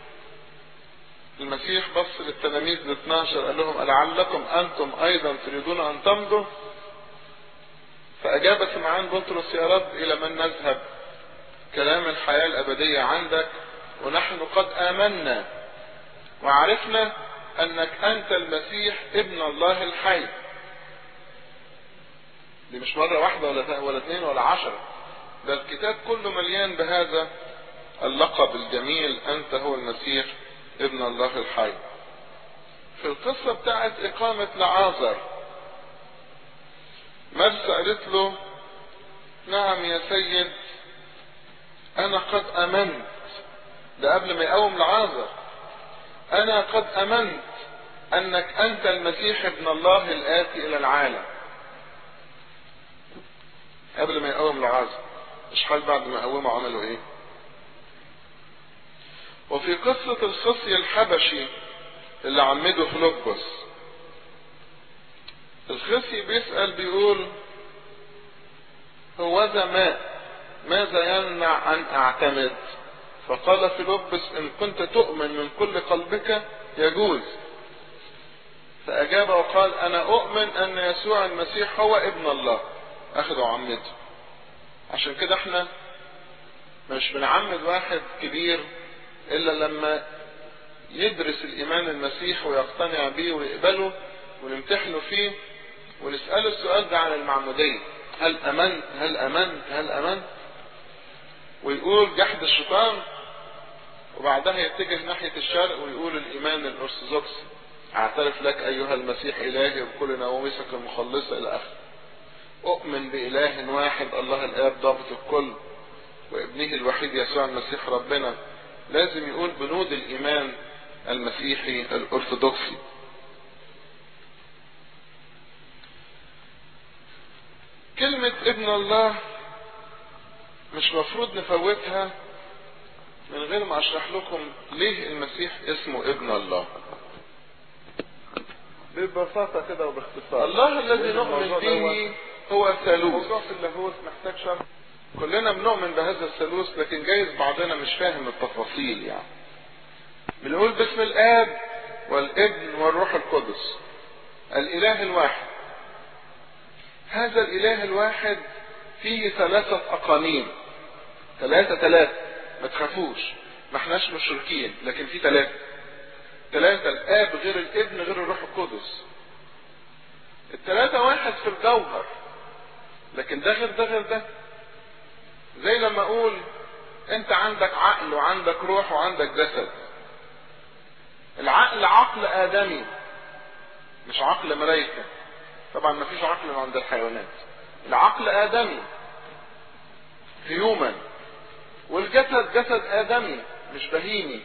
المسيح بص للتلاميذ ال 12 قال لهم ألعلكم أنتم أيضا تريدون أن تمضوا فأجاب سمعان بطرس يا رب إلى من نذهب كلام الحياة الأبدية عندك ونحن قد آمنا وعرفنا أنك أنت المسيح ابن الله الحي دي مش مرة واحدة ولا ولا اثنين ولا عشرة ده الكتاب كله مليان بهذا اللقب الجميل أنت هو المسيح ابن الله الحي في القصة بتاعت إقامة لعازر مرسى قالت له نعم يا سيد أنا قد أمنت ده قبل ما يقوم لعازر أنا قد أمنت أنك أنت المسيح ابن الله الآتي إلى العالم قبل ما يقوم لعازر مش حال بعد ما قومه عملوا إيه وفي قصة الخصي الحبشي اللي عمده فلوبس الخصي بيسأل بيقول هو ذا ماء ماذا يمنع أن أعتمد فقال فيلبس إن كنت تؤمن من كل قلبك يجوز فأجاب وقال أنا أؤمن أن يسوع المسيح هو ابن الله أخذوا عمته عشان كده احنا مش بنعمد واحد كبير إلا لما يدرس الإيمان المسيح ويقتنع بيه ويقبله ونمتحنه فيه ونسأله السؤال ده عن المعمودية هل أمنت هل أمنت هل أمنت ويقول جحد الشيطان وبعدها يتجه ناحية الشرق ويقول الإيمان الأرثوذكسي أعترف لك أيها المسيح إلهي وبكل نواميسك المخلصة إلى آخره أؤمن بإله واحد الله الآب ضابط الكل وابنه الوحيد يسوع المسيح ربنا لازم يقول بنود الإيمان المسيحي الأرثوذكسي كلمة ابن الله مش مفروض نفوتها من غير ما اشرح لكم ليه المسيح اسمه ابن الله ببساطة كده وباختصار الله الذي لأن نؤمن الموضوع به هو ثالوث الموضوع في اللاهوت محتاج شرح كلنا بنؤمن بهذا الثالوث لكن جايز بعضنا مش فاهم التفاصيل يعني بنقول باسم الاب والابن والروح القدس الاله الواحد هذا الاله الواحد فيه ثلاثة اقانيم ثلاثة ثلاثة ما تخافوش ما احناش مشركين لكن في ثلاثة ثلاثة الاب غير الابن غير الروح القدس الثلاثة واحد في الجوهر لكن ده غير ده غير ده زي لما اقول انت عندك عقل وعندك روح وعندك جسد العقل عقل ادمي مش عقل ملائكة طبعا ما فيش عقل عند الحيوانات العقل ادمي هيومن والجسد جسد ادمي مش بهيمي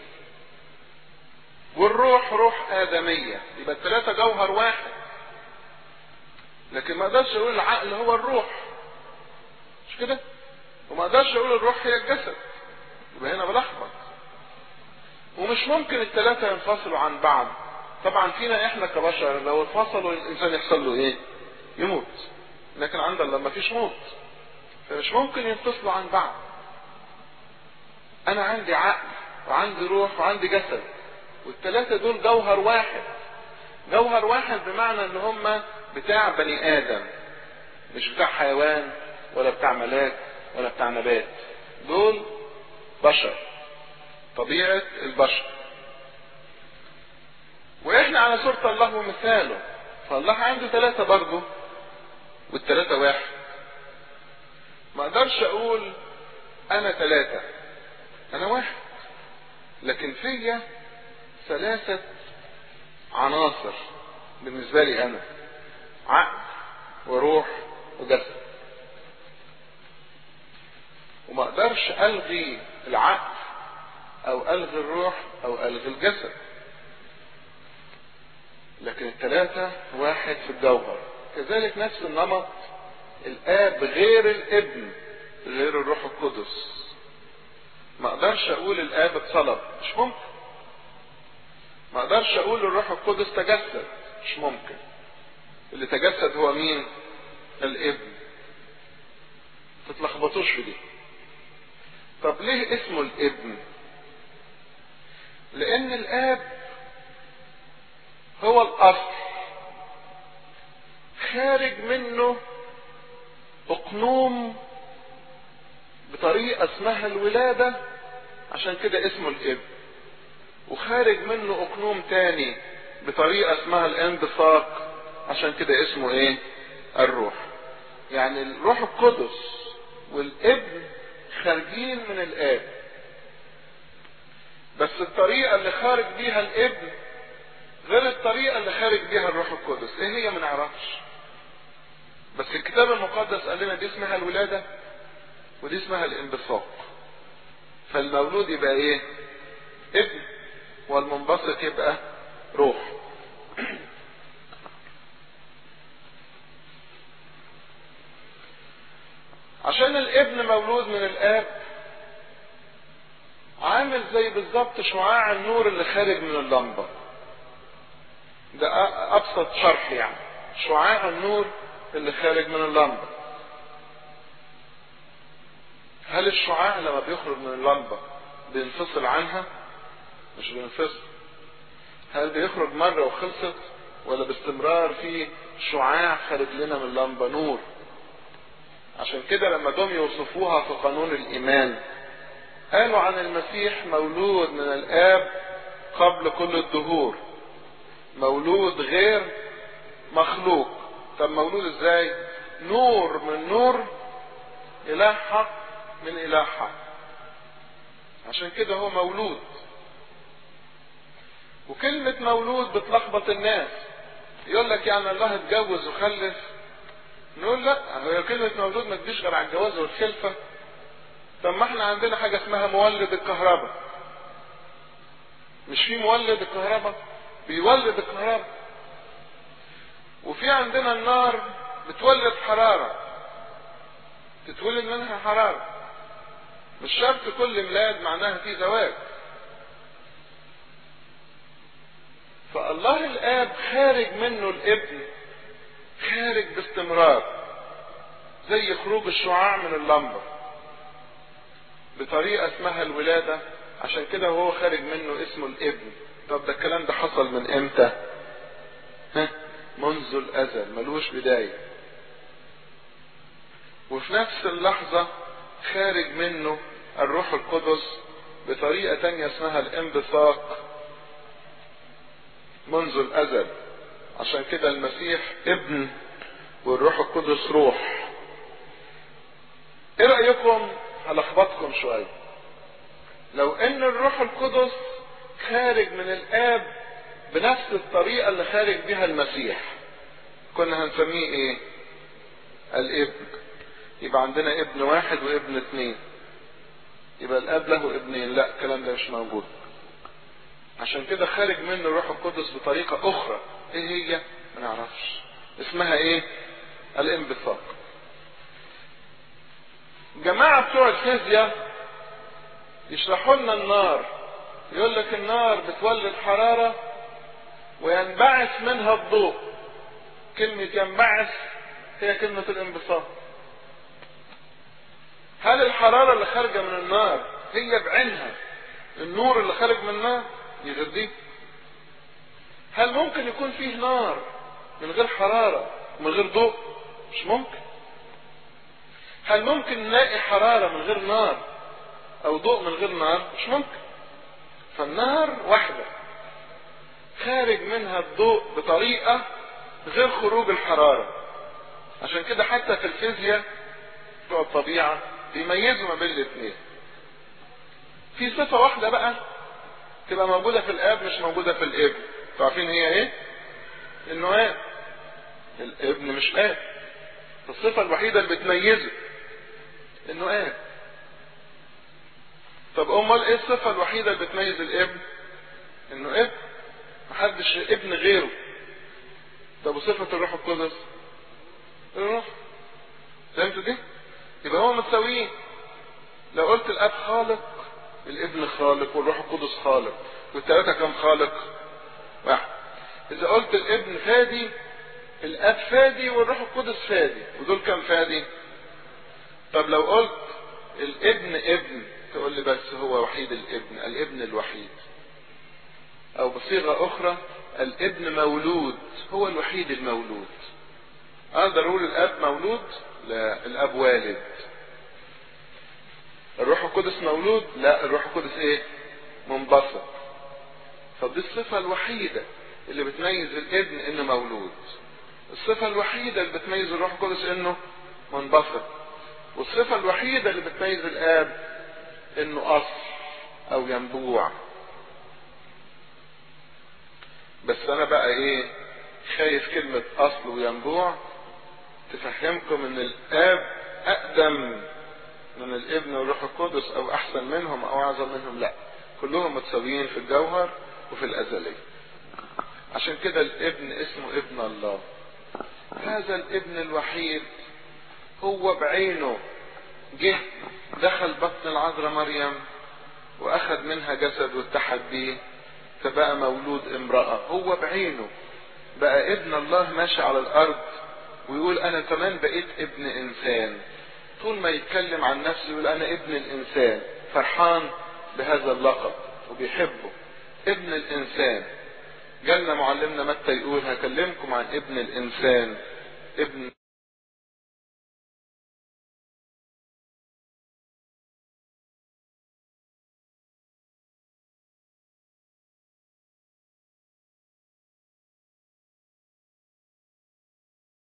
والروح روح ادمية يبقى الثلاثة جوهر واحد لكن ما اقدرش اقول العقل هو الروح مش كده وما اقدرش اقول الروح هي الجسد يبقى هنا بلخبط ومش ممكن الثلاثة ينفصلوا عن بعض طبعا فينا احنا كبشر لو انفصلوا الانسان يحصل له ايه يموت لكن عند الله ما فيش موت فمش ممكن ينفصلوا عن بعض انا عندي عقل وعندي روح وعندي جسد والثلاثة دول جوهر واحد جوهر واحد بمعنى ان هم بتاع بني ادم مش بتاع حيوان ولا بتاع ملاك ولا بتاع نبات دول بشر طبيعة البشر واحنا على صورة الله ومثاله فالله عنده ثلاثة برضه والثلاثة واحد ما اقدرش اقول انا ثلاثة انا واحد لكن فيا ثلاثة عناصر بالنسبة لي انا عقل وروح وجسد وما اقدرش الغي العقل او الغي الروح او الغي الجسد لكن الثلاثة واحد في الجوهر كذلك نفس النمط الاب غير الابن غير الروح القدس ما اقدرش اقول الاب اتصلب مش ممكن ما اقدرش اقول الروح القدس تجسد مش ممكن اللي تجسد هو مين الابن تتلخبطوش في دي طب ليه اسمه الابن لان الاب هو الاصل خارج منه اقنوم بطريقة اسمها الولادة عشان كده اسمه الابن وخارج منه اقنوم تاني بطريقة اسمها الانبثاق عشان كده اسمه ايه الروح يعني الروح القدس والابن خارجين من الاب بس الطريقة اللي خارج بيها الابن غير الطريقة اللي خارج بيها الروح القدس ايه هي ما نعرفش بس الكتاب المقدس قال لنا دي اسمها الولادة ودي اسمها الانبثاق فالمولود يبقى ايه ابن والمنبثق يبقى روح عشان الابن مولود من الاب عامل زي بالظبط شعاع النور اللي خارج من اللمبة ده أ- ابسط شرح يعني شعاع النور اللي خارج من اللمبة هل الشعاع لما بيخرج من اللمبة بينفصل عنها مش بينفصل هل بيخرج مرة وخلصت ولا باستمرار في شعاع خارج لنا من اللمبة نور عشان كده لما جم يوصفوها في قانون الإيمان قالوا عن المسيح مولود من الآب قبل كل الدهور مولود غير مخلوق طب مولود ازاي نور من نور إله حق من إله حق عشان كده هو مولود وكلمة مولود بتلخبط الناس يقول لك يعني الله اتجوز وخلف نقول لا هي كلمة مولود ما تجيش غير على الجواز والخلفة طب ما احنا عندنا حاجة اسمها مولد الكهرباء مش في مولد الكهرباء بيولد الكهرباء وفي عندنا النار بتولد حرارة تتولد منها حرارة مش شرط كل ميلاد معناها في زواج فالله الاب خارج منه الابن خارج باستمرار زي خروج الشعاع من اللمبة بطريقة اسمها الولادة عشان كده هو خارج منه اسمه الابن طب ده الكلام ده حصل من امتى ها منذ الازل ملوش بداية وفي نفس اللحظة خارج منه الروح القدس بطريقة تانية اسمها الانبثاق منذ الازل عشان كده المسيح ابن والروح القدس روح ايه رأيكم هلخبطكم شوية لو ان الروح القدس خارج من الاب بنفس الطريقة اللي خارج بها المسيح كنا هنسميه ايه الابن يبقى عندنا ابن واحد وابن اثنين يبقى الاب له ابنين لا الكلام ده مش موجود عشان كده خارج منه الروح القدس بطريقة اخرى ايه هي ما نعرفش اسمها ايه الانبثاق جماعة بتوع الفيزياء يشرحوا لنا النار يقول لك النار بتولد حرارة وينبعث منها الضوء كلمة ينبعث هي كلمة الانبساط هل الحرارة اللي خارجة من النار هي بعينها النور اللي خارج من النار يغذيه هل ممكن يكون فيه نار من غير حرارة من غير ضوء مش ممكن هل ممكن نلاقي حرارة من غير نار او ضوء من غير نار مش ممكن فالنار واحدة خارج منها الضوء بطريقة غير خروج الحرارة عشان كده حتى في الفيزياء بتوع الطبيعة بيميزوا ما بين الاثنين في صفة واحدة بقى تبقى موجودة في الاب مش موجودة في الابن عارفين هي ايه انه اب الابن مش اب الصفة الوحيدة اللي بتميزه انه اب طب امال ايه الصفة الوحيدة اللي بتميز الابن انه ابن محدش ابن غيره طب وصفة الروح القدس الروح فهمتوا دي يبقى هو متساويين لو قلت الاب خالق الابن خالق والروح القدس خالق والثلاثة كم خالق واحد اذا قلت الابن فادي الاب فادي والروح القدس فادي ودول كم فادي طب لو قلت الابن ابن تقول لي بس هو وحيد الابن الابن الوحيد او بصيغة اخرى الابن مولود هو الوحيد المولود اقدر اقول الاب مولود لا الاب والد الروح القدس مولود لا الروح القدس ايه منبسط فدي الصفة الوحيدة اللي بتميز الابن انه مولود الصفة الوحيدة اللي بتميز الروح القدس انه منبسط والصفة الوحيدة اللي بتميز الاب انه اصل او ينبوع بس انا بقى ايه خايف كلمة اصل وينبوع تفهمكم ان الاب اقدم من الابن والروح القدس او احسن منهم او اعظم منهم لا كلهم متساويين في الجوهر وفي الازلية عشان كده الابن اسمه ابن الله هذا الابن الوحيد هو بعينه جه دخل بطن العذراء مريم واخذ منها جسد واتحد بيه فبقى مولود امرأة هو بعينه بقى ابن الله ماشي على الارض ويقول انا كمان بقيت ابن انسان طول ما يتكلم عن نفسه يقول انا ابن الانسان فرحان بهذا اللقب وبيحبه ابن الانسان جالنا معلمنا متى يقول هكلمكم عن ابن الانسان ابن